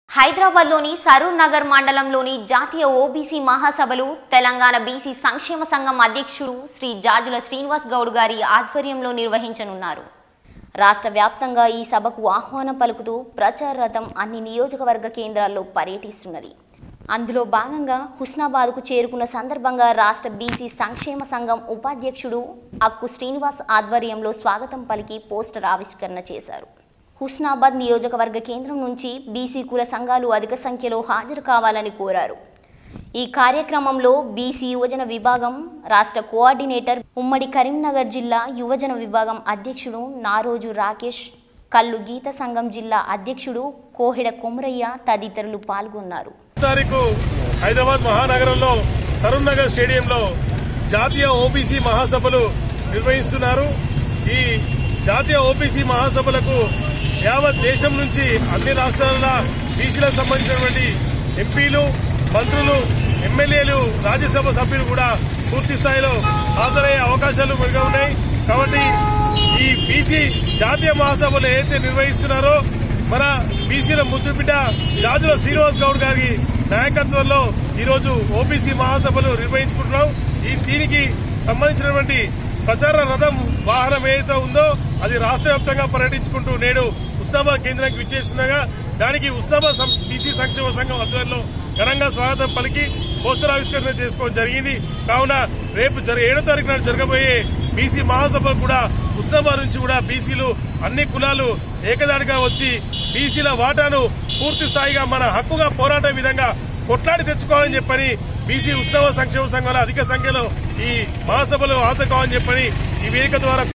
హైదరాబాద్లోని సరూర్ నగర్ మండలంలోని జాతీయ ఓబీసీ మహాసభలు తెలంగాణ బీసీ సంక్షేమ సంఘం అధ్యక్షుడు శ్రీ జాజుల శ్రీనివాస్ గౌడ్ గారి ఆధ్వర్యంలో నిర్వహించనున్నారు రాష్ట్ర వ్యాప్తంగా ఈ సభకు ఆహ్వానం పలుకుతూ ప్రచార రథం అన్ని నియోజకవర్గ కేంద్రాల్లో పర్యటిస్తున్నది అందులో భాగంగా హుస్నాబాద్కు చేరుకున్న సందర్భంగా రాష్ట్ర బీసీ సంక్షేమ సంఘం ఉపాధ్యక్షుడు అక్కు శ్రీనివాస్ ఆధ్వర్యంలో స్వాగతం పలికి పోస్టర్ ఆవిష్కరణ చేశారు హుస్నాబాద్ నియోజకవర్గ కేంద్రం నుంచి బీసీ కుల సంఘాలు అధిక సంఖ్యలో హాజరు కావాలని కోరారు ఈ కార్యక్రమంలో బీసీ యువజన విభాగం రాష్ట్ర కోఆర్డినేటర్ ఉమ్మడి కరీంనగర్ జిల్లా యువజన విభాగం అధ్యక్షుడు నారోజు రాకేష్ కల్లు గీత సంఘం జిల్లా అధ్యక్షుడు కోహెడ కొమరయ్య తదితరులు పాల్గొన్నారు తారీఖు హైదరాబాద్ మహానగరంలో సరూర్ నగర్ స్టేడియంలో జాతీయ ఓబీసీ మహాసభలు నిర్వహిస్తున్నారు ఈ జాతీయ ఓబీసీ మహాసభలకు యావత్ దేశం నుంచి అన్ని రాష్ట్రాల బీసీలకు సంబంధించినటువంటి ఎంపీలు మంత్రులు ఎమ్మెల్యేలు రాజ్యసభ సభ్యులు కూడా పూర్తి స్థాయిలో హాజరయ్యే అవకాశాలు మెరుగా ఉన్నాయి కాబట్టి ఈ బీసీ జాతీయ మహాసభలు ఏదైతే నిర్వహిస్తున్నారో మన బీసీల ముద్దుబిడ్డ రాజుల శ్రీనివాస్ గౌడ్ గారి నాయకత్వంలో ఈరోజు ఓబీసీ మహాసభలు నిర్వహించుకుంటున్నాం ఈ దీనికి సంబంధించినటువంటి ప్రచార రథం వాహనం ఏదైతే ఉందో అది రాష్ట్ర వ్యాప్తంగా పర్యటించుకుంటూ నేడు ఉస్నాబాద్ కేంద్రానికి విచ్చేస్తుండగా దానికి ఉస్నాబాద్ సం- బీసీ సంక్షేమ సంఘం ఆధ్వర్యంలో ఘనంగా స్వాగతం పలికి పోస్టర్ ఆవిష్కరణ చేసుకోవడం జరిగింది కావున రేపు జర ఏడో తారీఖు నాడు జరగబోయే బీసీ మహాసభ కూడా ఉస్నాబాద్ నుంచి కూడా బీసీలు అన్ని కులాలు ఏకదాడిగా వచ్చి బీసీల వాటాను పూర్తి స్థాయిగా మన హక్కుగా పోరాడే విధంగా కొట్లాడి తెచ్చుకోవాలని చెప్పని బీసీ ఉత్సవ సంక్షేమ సంఘాల అధిక సంఖ్యలో ఈ మహాసభలో హాజరు కావాలని చెప్పని ఈ వేదిక ద్వారా